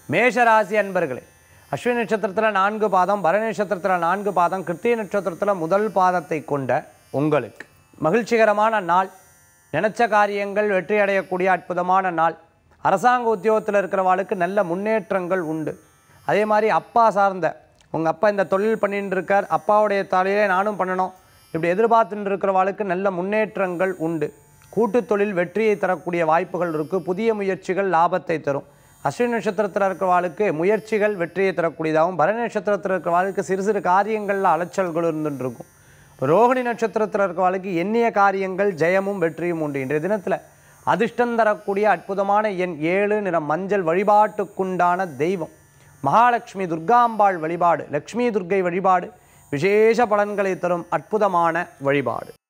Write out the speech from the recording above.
மேஷராசி அன்பர்களே அஸ்வினி நட்சத்திரத்தில் நான்கு பாதம் பரணி நட்சத்திரத்தில் நான்கு பாதம் கிருத்திய நட்சத்திரத்தில் முதல் பாதத்தை கொண்ட உங்களுக்கு மகிழ்ச்சிகரமான நாள் நினைச்ச காரியங்கள் வெற்றி அடையக்கூடிய அற்புதமான நாள் அரசாங்க உத்தியோகத்தில் இருக்கிறவாளுக்கு நல்ல முன்னேற்றங்கள் உண்டு அதே மாதிரி அப்பா சார்ந்த உங்கள் அப்பா இந்த தொழில் பண்ணிட்டு இருக்கார் அப்பாவுடைய தலையிலே நானும் பண்ணணும் இப்படி எதிர்பார்த்துட்டு இருக்கிறவாளுக்கு நல்ல முன்னேற்றங்கள் உண்டு கூட்டுத் தொழில் வெற்றியை தரக்கூடிய வாய்ப்புகள் இருக்குது புதிய முயற்சிகள் லாபத்தை தரும் அஸ்வினி நட்சத்திரத்தில் இருக்கிறவாளுக்கு முயற்சிகள் வெற்றியை தரக்கூடியதாகவும் பரணி நட்சத்திரத்தில் இருக்கிறவாளுக்கு சிறு சிறு காரியங்களில் அலைச்சல்கள் இருந்துட்டு இருக்கும் ரோகிணி நட்சத்திரத்தில் இருக்கிறவாளுக்கு எண்ணிய காரியங்கள் ஜெயமும் வெற்றியும் உண்டு இன்றைய தினத்தில் அதிர்ஷ்டம் தரக்கூடிய அற்புதமான எண் ஏழு நிறம் மஞ்சள் வழிபாட்டுக்குண்டான தெய்வம் மகாலட்சுமி துர்காம்பாள் வழிபாடு லக்ஷ்மி துர்க்கை வழிபாடு விசேஷ பலன்களை தரும் அற்புதமான வழிபாடு